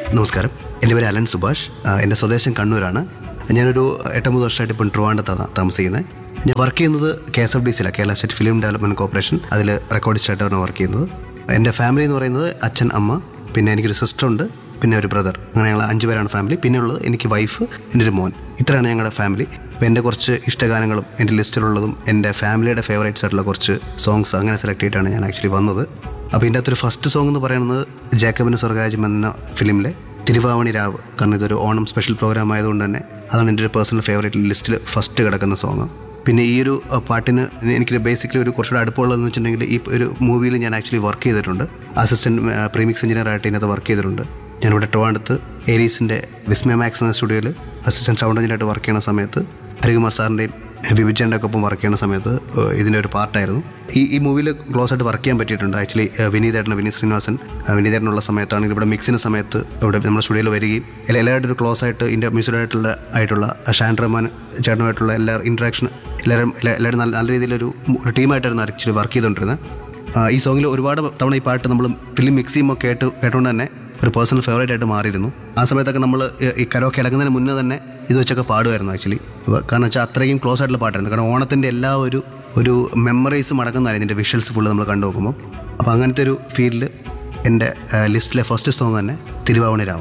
നമസ്കാരം എൻ്റെ പേര് അലൻ സുഭാഷ് ആ, എൻ്റെ സ്വദേശം കണ്ണൂരാണ് ഞാനൊരു എട്ടൊമ്പത് വർഷമായിട്ട് ഇപ്പം ട്രിവാൻഡത്താണ് താമസിക്കുന്നത് ഞാൻ വർക്ക് ചെയ്യുന്നത് കെ എസ് എഫ് ഡി സിയിലാണ് Kerala state film development corporation അതിൽ റെക്കോർഡിസ്റ്റായിട്ടാണ് വർക്ക് ചെയ്യുന്നത് എൻ്റെ ഫാമിലി എന്ന് പറയുന്നത് അച്ഛൻ അമ്മ പിന്നെ എനിക്കൊരു സിസ്റ്റർ ഉണ്ട് പിന്നെ ഒരു ബ്രദർ അങ്ങനെ ഞങ്ങൾ അഞ്ച് പേരാണ് ഫാമിലി പിന്നെ ഉള്ളത് എനിക്ക് വൈഫ് എൻ്റെ ഒരു മോൻ ഇത്രയാണ് ഞങ്ങളുടെ ഫാമിലി അപ്പോൾ എൻ്റെ കുറച്ച് ഇഷ്ടഗാനങ്ങളും എൻ്റെ ലിസ്റ്റിലുള്ളതും എൻ്റെ ഫാമിലിയുടെ ഫേവറേറ്റ്സ് ആയിട്ടുള്ള കുറച്ച് സോങ്സ് അങ്ങനെ സെലക്ട് ചെയ്തിട്ടാണ് ഞാൻ ആക്ച്വലി വന്നത് അപ്പോൾ ഇതിൻ്റെ അകത്തൊരു ഫസ്റ്റ് സോങ് എന്ന് പറയുന്നത് ജാക്കബിന് സ്വർഗരാജ്യം എന്ന ഫിലിമിലെ തിരുവാവണി രാവ് കാരണം ഇതൊരു ഓണം സ്പെഷ്യൽ പ്രോഗ്രാം ആയതുകൊണ്ട് തന്നെ അതാണ് എൻ്റെ ഒരു പേഴ്സണൽ ഫേവറേറ്റ് ലിസ്റ്റിൽ ഫസ്റ്റ് കിടക്കുന്ന സോങ് പിന്നെ ഈ ഒരു അഹ്, പാട്ടിന് എനിക്ക് ബേസിക്കലി ഒരു കുറച്ചുകൂടെ അടുപ്പമുള്ളതെന്ന് വെച്ചിട്ടുണ്ടെങ്കിൽ ഈ ഒരു മൂവിയിൽ ഞാൻ ആക്ച്വലി വർക്ക് ചെയ്തിട്ടുണ്ട് അസിസ്റ്റൻറ്റ് പ്രീമിക്സ് എഞ്ചിനീയർ ആയിട്ട് ഇതിനകത്ത് വർക്ക് ചെയ്തിട്ടുണ്ട് ഞാനിവിടെ ട്രിവാൻഡത്ത് ഏരീസിൻ്റെ വിസ്മയ മാക്സ് എന്ന സ്റ്റുഡിയോയിൽ അസിസ്റ്റൻറ്റ് സൗണ്ട് എഞ്ചിനീയറായിട്ട് വർക്ക് ചെയ്യുന്ന സമയത്ത് ഹരികുമാർ സാറിൻ്റെയും വിഭിജൻ്റെ ഒക്കെ ഒപ്പം വർക്ക് ചെയ്യുന്ന സമയത്ത് ഏഹ്, ഇതിൻ്റെ ഒരു പാർട്ടായിരുന്നു ഈ ഈ മൂവിയിൽ ക്ലോസ് ആയിട്ട് വർക്ക് ചെയ്യാൻ പറ്റിയിട്ടുണ്ട് ആക്ച്വലി വിനീതേട്ടൻ വിനീത് ശ്രീനിവാസൻ ഏഹ്, വിനീതേട്ടനുള്ള സമയത്താണെങ്കിൽ ഇവിടെ മിക്സിൻ്റെ സമയത്ത് ഇവിടെ നമ്മുടെ സ്റ്റുഡിയോയിൽ വരികയും എല്ലാ എല്ലാവരുടെ ഒരു ക്ലോസ് ആയിട്ട് ഇതിൻ്റെ മ്യൂസിക്കായിട്ടുള്ള ആയിട്ടുള്ള ഷാൻ റഹ്മാൻ ചേട്ടനുമായിട്ടുള്ള എല്ലാ ഇൻട്രാക്ഷൻ എല്ലാവരും എല്ലാ- എല്ലാവരും നല്ല നല്ല രീതിയിലൊരു ഒരു ടീമായിട്ടായിരുന്നു ആക്ച്വലി വർക്ക് ചെയ്തുകൊണ്ടിരുന്നത് ആ, ഈ സോങ്ങിൽ ഒരുപാട് തവണ ഈ പാട്ട് നമ്മൾ ഫിലിം മിക്സ് ചെയ്യുമ്പോൾ കേട്ട് കേട്ടുകൊണ്ട് തന്നെ ഒരു പേഴ്സണൽ ഫേവറേറ്റ് ആയിട്ട് മാറിയിരുന്നു ആ സമയത്തൊക്കെ നമ്മൾ ഈ കരോക്കെ ഇളകുന്നതിന് മുന്നേ തന്നെ ഇത് വെച്ചൊക്കെ പാടുമായിരുന്നു ആക്ച്വലി കാരണം വെച്ചാൽ അത്രയും ക്ലോസ് ആയിട്ടുള്ള പാട്ടായിരുന്നു കാരണം ഓണത്തിൻ്റെ എല്ലാ ഒരു ഒരു മെമ്മറീസും അടങ്ങുന്നതായിരുന്നു ഇതിൻ്റെ വിഷ്വൽസ് ഫുള്ള് നമ്മൾ കണ്ടു നോക്കുമ്പോൾ അപ്പോൾ അങ്ങനത്തെ ഒരു ഫീൽഡിൽ എൻ്റെ ലിസ്റ്റിലെ ഫസ്റ്റ് സോങ് തന്നെ തിരുവാവണി രാമൻ